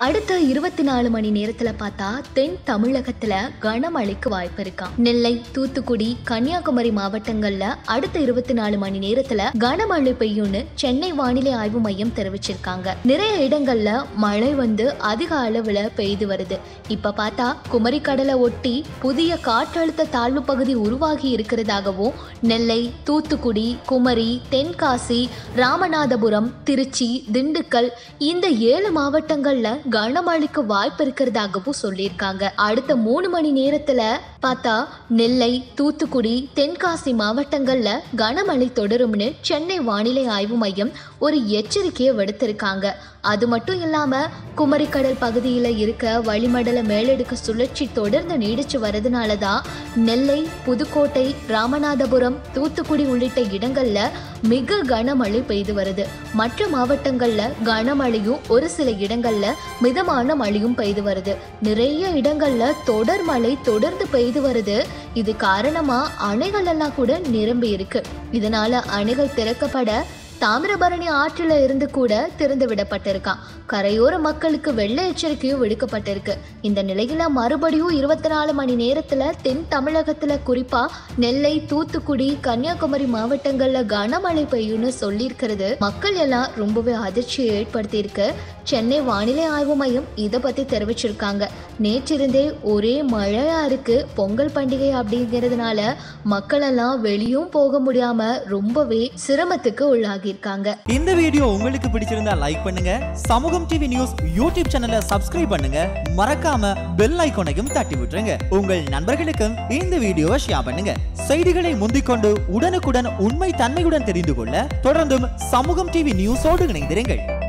அடுத்த இருபத்தி நாலு மணி நேரத்துல பார்த்தா தென் தமிழகத்துல கனமழைக்கு வாய்ப்பு இருக்காம் நெல்லை தூத்துக்குடி கன்னியாகுமரி மாவட்டங்கள்ல அடுத்த இருபத்தி நாலு மணி நேரத்துல கனமழை பெய்யும்னு சென்னை வானிலை ஆய்வு மையம் தெரிவிச்சிருக்காங்க நிறைய இடங்கள்ல மழை வந்து அதிக அளவுல பெய்து வருது இப்ப பார்த்தா குமரி கடலை ஒட்டி புதிய காற்றழுத்த தாழ்வு பகுதி உருவாகி இருக்கிறதாகவும் நெல்லை தூத்துக்குடி குமரி தென்காசி ராமநாதபுரம் திருச்சி திண்டுக்கல் இந்த ஏழு மாவட்டங்கள்ல கனமழைக்கு வாய்ப்பு இருக்கிறதாகவும் சொல்லியிருக்காங்க அடுத்த மூணு மணி நேரத்துல பார்த்தா நெல்லை தூத்துக்குடி தென்காசி மாவட்டங்கள்ல கனமழை தொடரும்னு சென்னை வானிலை ஆய்வு மையம் ஒரு எச்சரிக்கையை விடுத்திருக்காங்க அது மட்டும் இல்லாம குமரிக்கடல் பகுதியில் இருக்க வளிமண்டல மேலடுக்கு சுழற்சி தொடர்ந்து நீடிச்சு வரதுனால தான் நெல்லை புதுக்கோட்டை ராமநாதபுரம் தூத்துக்குடி உள்ளிட்ட இடங்கள்ல மிக கனமழை பெய்து வருது மற்ற மாவட்டங்கள்ல கனமழையும் ஒரு சில இடங்கள்ல மிதமான மழையும் பெய்து வருது நிறைய இடங்கள்ல தொடர் மழை தொடர்ந்து பெய்து வருது இது காரணமா அணைகள் எல்லாம் கூட நிரம்பி இருக்கு இதனால அணைகள் திறக்கப்பட தாமிரபரணி ஆற்றில் இருந்து கூட திறந்து விடப்பட்டிருக்கான் கரையோர மக்களுக்கு வெள்ள எச்சரிக்கையும் விடுக்கப்பட்டிருக்கு இந்த நிலையில மறுபடியும் இருபத்தி நாலு மணி நேரத்துல தென் தமிழகத்துல குறிப்பா நெல்லை தூத்துக்குடி கன்னியாகுமரி மாவட்டங்கள்ல கனமழை பெய்யும்னு சொல்லியிருக்கிறது மக்கள் எல்லாம் ரொம்பவே அதிர்ச்சியை ஏற்படுத்தியிருக்கு சென்னை வானிலை ஆய்வு மையம் இதை பத்தி தெரிவிச்சிருக்காங்க நேற்றிருந்தே ஒரே மழையா இருக்கு பொங்கல் பண்டிகை அப்படிங்கிறதுனால மக்கள் எல்லாம் வெளியும் போக முடியாம ரொம்பவே சிரமத்துக்கு உள்ளாகியிருக்காங்க இந்த வீடியோ உங்களுக்கு பிடிச்சிருந்தா லைக் பண்ணுங்க சமூகம் டிவி நியூஸ் யூடியூப் சேனலை சப்ஸ்கிரைப் பண்ணுங்க மறக்காம பெல் ஐகானையும் தட்டி விட்டுருங்க உங்கள் நண்பர்களுக்கும் இந்த வீடியோவை ஷேர் பண்ணுங்க செய்திகளை முந்திக்கொண்டு உடனுக்குடன் உண்மை தன்மையுடன் தெரிந்து கொள்ள தொடர்ந்தும் சமூகம் டிவி நியூஸோடு இணைந்திருங்கள்